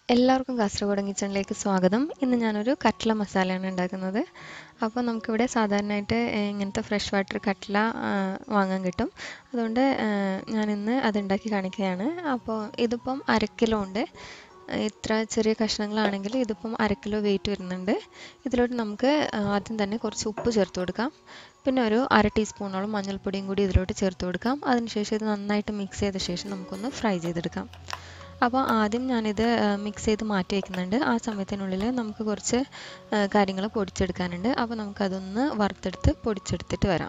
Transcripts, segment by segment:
എല്ലാവർക്കും കാസർഗോഡ് കിച്ചണിലേക്ക് സ്വാഗതം ഇന്ന് ഞാനൊരു കട്ട്ല മസാലയാണ് ഉണ്ടാക്കുന്നത് അപ്പോൾ നമുക്കിവിടെ സാധാരണയായിട്ട് ഏഹ്, ഇങ്ങനത്തെ ഫ്രഷ് വാട്ടർ കട്ട്ല ആ, വാങ്ങാൻ കിട്ടും അതുകൊണ്ട് ഏഹ്, ഞാനിന്ന് അതുണ്ടാക്കി കാണിക്കുകയാണ് അപ്പോൾ ഇതിപ്പം അര കിലോ ഉണ്ട് ഇത്ര ചെറിയ കഷ്ണങ്ങളാണെങ്കിൽ ഇതിപ്പം അര കിലോ വെയിറ്റ് വരുന്നുണ്ട് ഇതിലോട്ട് നമുക്ക് ആദ്യം തന്നെ കുറച്ച് ഉപ്പ് ചേർത്ത് കൊടുക്കാം പിന്നെ ഒരു അര ടീസ്പൂണോളം മഞ്ഞൾപ്പൊടിയും കൂടി ഇതിലോട്ട് ചേർത്ത് കൊടുക്കാം അതിനുശേഷം ഇത് നന്നായിട്ട് മിക്സ് ചെയ്ത ശേഷം നമുക്കൊന്ന് ഫ്രൈ ചെയ്തെടുക്കാം അപ്പോൾ ആദ്യം ഞാനിത് മിക്സ് ചെയ്ത് മാറ്റി വയ്ക്കുന്നുണ്ട് ആ സമയത്തിനുള്ളിൽ നമുക്ക് കുറച്ച് കാര്യങ്ങൾ പൊടിച്ചെടുക്കാനുണ്ട് അപ്പോൾ നമുക്കതൊന്ന് വറുത്തെടുത്ത് പൊടിച്ചെടുത്തിട്ട് വരാം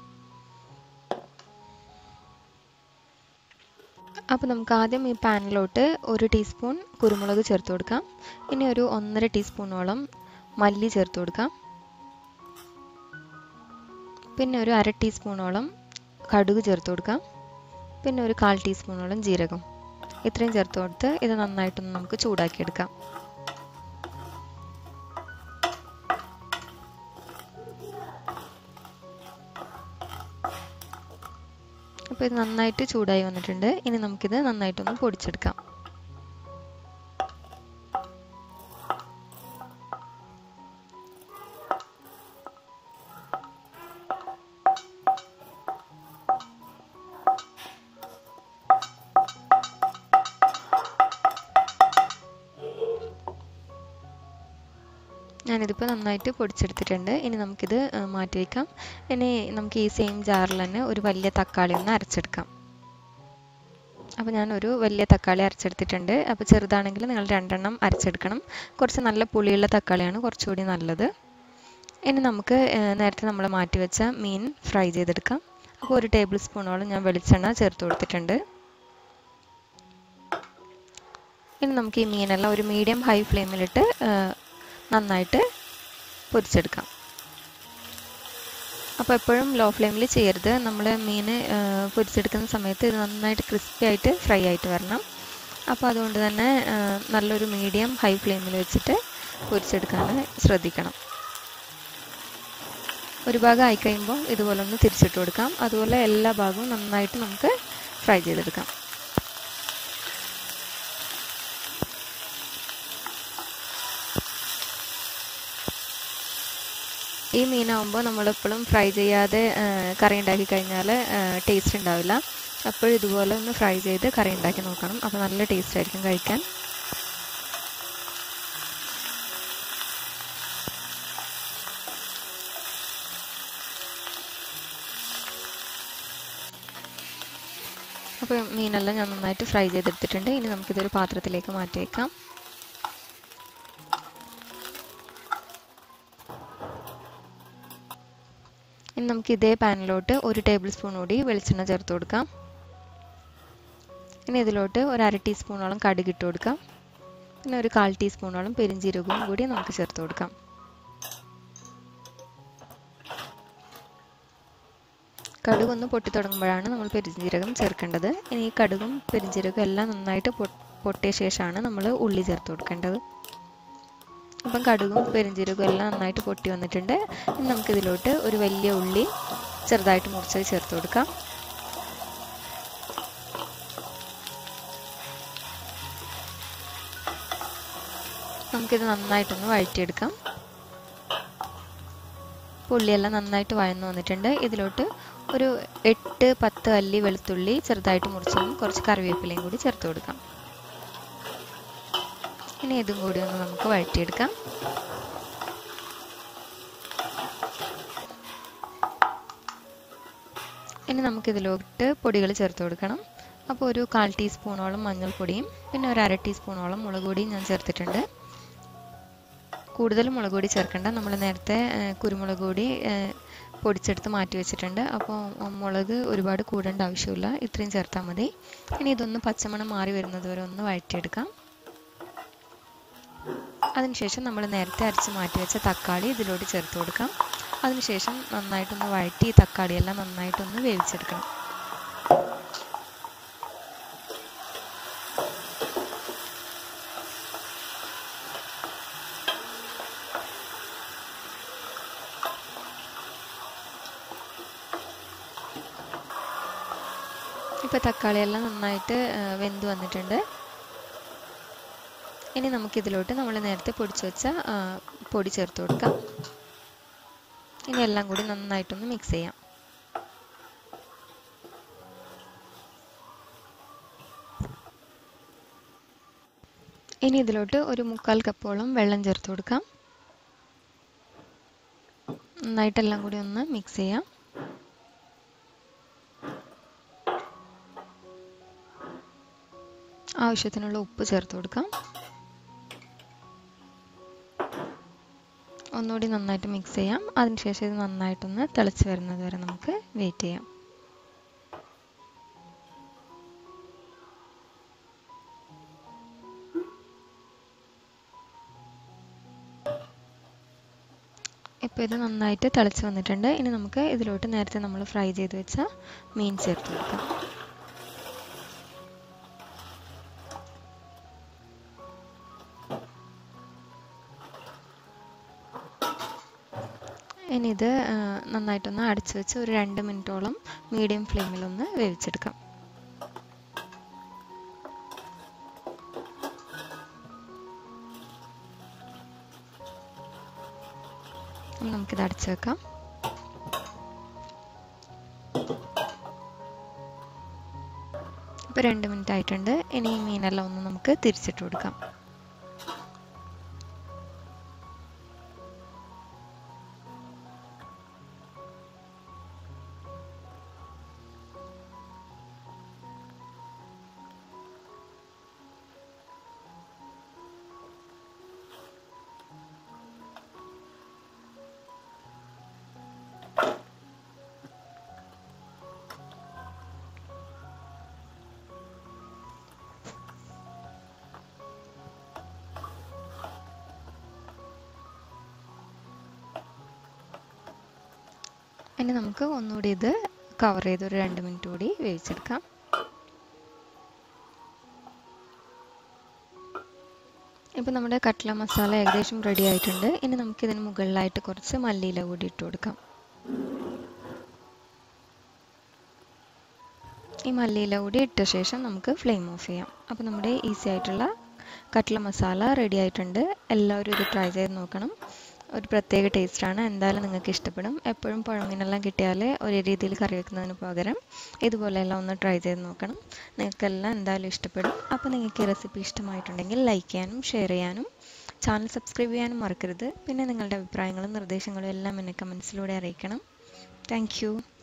അപ്പോൾ നമുക്ക് ആദ്യം ഈ പാനിലോട്ട് ഒരു ടീസ്പൂൺ കുരുമുളക് ചേർത്ത് കൊടുക്കാം ഇനി ഒരു ഒന്നര ടീസ്പൂണോളം മല്ലി ചേർത്ത് കൊടുക്കാം പിന്നെ ഒരു അര ടീസ്പൂണോളം കടുക് ചേർത്ത് കൊടുക്കാം പിന്നെ ഒരു കാൽ ടീസ്പൂണോളം ജീരകം ഇത്രയും ചേർത്ത് കൊടുത്ത് ഇത് നന്നായിട്ടൊന്ന് നമുക്ക് ചൂടാക്കിയെടുക്കാം അപ്പോൾ ഇത് നന്നായിട്ട് ചൂടായി വന്നിട്ടുണ്ട് ഇനി നമുക്കിത് നന്നായിട്ടൊന്ന് പൊടിച്ചെടുക്കാം ഞാനിതിപ്പോൾ നന്നായിട്ട് പൊടിച്ചെടുത്തിട്ടുണ്ട് ഇനി നമുക്കിത് മാറ്റി വയ്ക്കാം ഇനി നമുക്ക് ഈ സെയിം ജാറിൽ തന്നെ ഒരു വലിയ തക്കാളി ഒന്ന് അരച്ചെടുക്കാം അപ്പോൾ ഞാൻ ഒരു വലിയ തക്കാളി അരച്ചെടുത്തിട്ടുണ്ട് അപ്പോൾ ചെറുതാണെങ്കിൽ നിങ്ങൾ രണ്ടെണ്ണം അരച്ചെടുക്കണം കുറച്ച് നല്ല പുളിയുള്ള തക്കാളിയാണ് കുറച്ചുകൂടി നല്ലത് ഇനി നമുക്ക് നേരത്തെ നമ്മൾ മാറ്റി വെച്ച മീൻ ഫ്രൈ ചെയ്തെടുക്കാം അപ്പോൾ ഒരു ടേബിൾ സ്പൂണോളം ഞാൻ വെളിച്ചെണ്ണ ചേർത്ത് കൊടുത്തിട്ടുണ്ട് ഇനി നമുക്ക് ഈ മീനെല്ലാം ഒരു മീഡിയം ഹൈ ഫ്ലെയിമിലിട്ട് നന്നായിട്ട് പൊരിച്ചെടുക്കാം അപ്പോൾ എപ്പോഴും ലോ ഫ്ലെയിമിൽ ചെയ്യരുത് നമ്മൾ മീൻ പൊരിച്ചെടുക്കുന്ന സമയത്ത് ഇത് നന്നായിട്ട് ക്രിസ്പി ആയിട്ട് ഫ്രൈ ആയിട്ട് വരണം അപ്പോൾ അതുകൊണ്ട് തന്നെ നല്ലൊരു മീഡിയം ഹൈ ഫ്ലെയിമിൽ വെച്ചിട്ട് പൊരിച്ചെടുക്കാൻ ശ്രദ്ധിക്കണം ഒരു ഭാഗം ആയി കഴിയുമ്പോൾ ഇതുപോലെ ഒന്ന് തിരിച്ചിട്ട് കൊടുക്കാം അതുപോലെ എല്ലാ ഭാഗവും നന്നായിട്ട് നമുക്ക് ഫ്രൈ ചെയ്തെടുക്കാം ഈ മീനാകുമ്പോൾ നമ്മളെപ്പോഴും ഫ്രൈ ചെയ്യാതെ കറി ഉണ്ടാക്കി കഴിഞ്ഞാൽ ടേസ്റ്റ് ഉണ്ടാവില്ല അപ്പോൾ ഇതുപോലെ ഒന്ന് ഫ്രൈ ചെയ്ത് കറി ഉണ്ടാക്കി നോക്കണം അപ്പോൾ നല്ല ടേസ്റ്റ് ആയിരിക്കും കഴിക്കാൻ അപ്പോൾ മീനെല്ലാം ഞാൻ നന്നായിട്ട് ഫ്രൈ ചെയ്തെടുത്തിട്ടുണ്ട് ഇനി നമുക്കിതൊരു പാത്രത്തിലേക്ക് മാറ്റി വയ്ക്കാം ഇനി നമുക്ക് ഇതേ പാനിലോട്ട് ഒരു ടേബിൾ സ്പൂൺ കൂടി വെളിച്ചെണ്ണ ചേർത്ത് കൊടുക്കാം ഇനി ഇതിലോട്ട് ഒരു അര ടീസ്പൂണോളം കടുക് ഇട്ട് കൊടുക്കാം പിന്നെ ഒരു കാൽ ടീസ്പൂണോളം പെരിഞ്ചീരകവും കൂടി നമുക്ക് ചേർത്ത് കൊടുക്കാം കടുക് ഒന്ന് പൊട്ടി തുടങ്ങുമ്പോഴാണ് നമ്മൾ പെരിഞ്ചീരകം ചേർക്കേണ്ടത് ഇനി ഈ കടുകും പെരിഞ്ചീരകവും എല്ലാം നന്നായിട്ട് പൊട്ടിയ ശേഷമാണ് നമ്മൾ ഉള്ളി ചേർത്ത് കൊടുക്കേണ്ടത് അപ്പം കടുകും പെരിഞ്ചീരകവും എല്ലാം നന്നായിട്ട് പൊട്ടി വന്നിട്ടുണ്ട് ഇനി നമുക്കിതിലോട്ട് ഒരു വലിയ ഉള്ളി ചെറുതായിട്ട് മുറിച്ചത് ചേർത്ത് കൊടുക്കാം നമുക്കിത് നന്നായിട്ടൊന്ന് വഴറ്റിയെടുക്കാം ഉള്ളിയെല്ലാം നന്നായിട്ട് വഴന്നു വന്നിട്ടുണ്ട് ഇതിലോട്ട് ഒരു എട്ട് പത്ത് അല്ലി വെളുത്തുള്ളി ചെറുതായിട്ട് മുറിച്ചതും കുറച്ച് കറിവേപ്പിലയും കൂടി ചേർത്ത് കൊടുക്കാം ഇനി ഇതും കൂടി ഒന്ന് നമുക്ക് വഴറ്റിയെടുക്കാം ഇനി നമുക്കിതിലോട്ട് പൊടികൾ ചേർത്ത് കൊടുക്കണം അപ്പോൾ ഒരു കാൽ ടീസ്പൂണോളം മഞ്ഞൾപ്പൊടിയും പിന്നെ ഒരു അര ടീസ്പൂണോളം മുളക് പൊടിയും ഞാൻ ചേർത്തിട്ടുണ്ട് കൂടുതൽ മുളക് പൊടി ചേർക്കേണ്ട നമ്മൾ നേരത്തെ കുരുമുളക് പൊടി പൊടിച്ചെടുത്ത് മാറ്റി വെച്ചിട്ടുണ്ട് അപ്പോൾ മുളക് ഒരുപാട് കൂടേണ്ട ആവശ്യമില്ല ഇത്രയും ചേർത്താൽ മതി ഇനി ഇതൊന്ന് പച്ചമണം മാറി വരുന്നത് വരെ ഒന്ന് വഴറ്റിയെടുക്കാം അതിനുശേഷം നമ്മൾ നേരത്തെ അരച്ച് മാറ്റി വെച്ച തക്കാളി ഇതിലോട്ട് ചേർത്ത് കൊടുക്കാം അതിനുശേഷം നന്നായിട്ടൊന്ന് വഴറ്റി ഈ തക്കാളിയെല്ലാം നന്നായിട്ടൊന്ന് വേവിച്ചെടുക്കണം ഇപ്പോൾ തക്കാളിയെല്ലാം നന്നായിട്ട് വെന്ത് വന്നിട്ടുണ്ട് ഇനി നമുക്കിതിലോട്ട് നമ്മൾ നേരത്തെ പൊടിച്ചു വെച്ച പൊടി ചേർത്ത് കൊടുക്കാം ഇനി എല്ലാം കൂടി നന്നായിട്ടൊന്ന് മിക്സ് ചെയ്യാം ഇനി ഇതിലോട്ട് ഒരു മുക്കാൽ കപ്പോളം വെള്ളം ചേർത്ത് കൊടുക്കാം നന്നായിട്ടെല്ലാം കൂടി ഒന്ന് മിക്സ് ചെയ്യാം ആവശ്യത്തിനുള്ള ഉപ്പ് ചേർത്ത് കൊടുക്കാം ഒന്നുകൂടി നന്നായിട്ട് മിക്സ് ചെയ്യാം അതിനുശേഷം ഇത് നന്നായിട്ടൊന്ന് തിളച്ച് വരുന്നത് വരെ നമുക്ക് വെയിറ്റ് ചെയ്യാം ഇപ്പോൾ ഇത് നന്നായിട്ട് തിളച്ച് വന്നിട്ടുണ്ട് ഇനി നമുക്ക് ഇതിലോട്ട് നേരത്തെ നമ്മൾ ഫ്രൈ ചെയ്ത് വെച്ച മീൻ ചേർത്ത് കൊടുക്കാം ഇനി ഇത് നന്നായിട്ടൊന്ന് അടച്ചു വെച്ച് ഒരു രണ്ട് മിനിറ്റോളം മീഡിയം ഫ്ലെയിമിലൊന്ന് വേവിച്ചെടുക്കാം നമുക്കിത് അടച്ചു വെക്കാം ഇപ്പോൾ രണ്ട് മിനിറ്റ് ആയിട്ടുണ്ട് ഇനി ഈ മീനെല്ലാം ഒന്ന് നമുക്ക് തിരിച്ചിട്ട് കൊടുക്കാം ഇനി നമുക്ക് ഒന്നുകൂടി ഇത് കവർ ചെയ്ത് ഒരു രണ്ട് മിനിറ്റ് കൂടി വേവിച്ചെടുക്കാം ഇപ്പോൾ നമ്മുടെ കട്ട്ല മസാല ഏകദേശം റെഡി ആയിട്ടുണ്ട് ഇനി നമുക്ക് ഇതിന് മുകളിലായിട്ട് കുറച്ച് മല്ലിയില കൂടി ഇട്ട് കൊടുക്കാം ഈ മല്ലിയില കൂടി ഇട്ട ശേഷം നമുക്ക് ഫ്ലെയിം ഓഫ് ചെയ്യാം അപ്പോൾ നമ്മുടെ ഈസി ആയിട്ടുള്ള കട്ട്ല മസാല റെഡി ആയിട്ടുണ്ട് എല്ലാവരും ഇത് ട്രൈ ചെയ്ത് നോക്കണം ഒരു പ്രത്യേക ടേസ്റ്റാണ് എന്തായാലും നിങ്ങൾക്ക് ഇഷ്ടപ്പെടും എപ്പോഴും പുഴമീനെല്ലാം കിട്ടിയാൽ ഒരേ രീതിയിൽ കറി വെക്കുന്നതിന് പകരം ഇതുപോലെയെല്ലാം ഒന്ന് ട്രൈ ചെയ്ത് നോക്കണം നിങ്ങൾക്കെല്ലാം എന്തായാലും ഇഷ്ടപ്പെടും അപ്പോൾ നിങ്ങൾക്ക് ഈ റെസിപ്പി ഇഷ്ടമായിട്ടുണ്ടെങ്കിൽ ലൈക്ക് ചെയ്യാനും ഷെയർ ചെയ്യാനും ചാനൽ സബ്സ്ക്രൈബ് ചെയ്യാനും മറക്കരുത് പിന്നെ നിങ്ങളുടെ അഭിപ്രായങ്ങളും നിർദ്ദേശങ്ങളും എല്ലാം എന്നെ കമൻസിലൂടെ അറിയിക്കണം താങ്ക്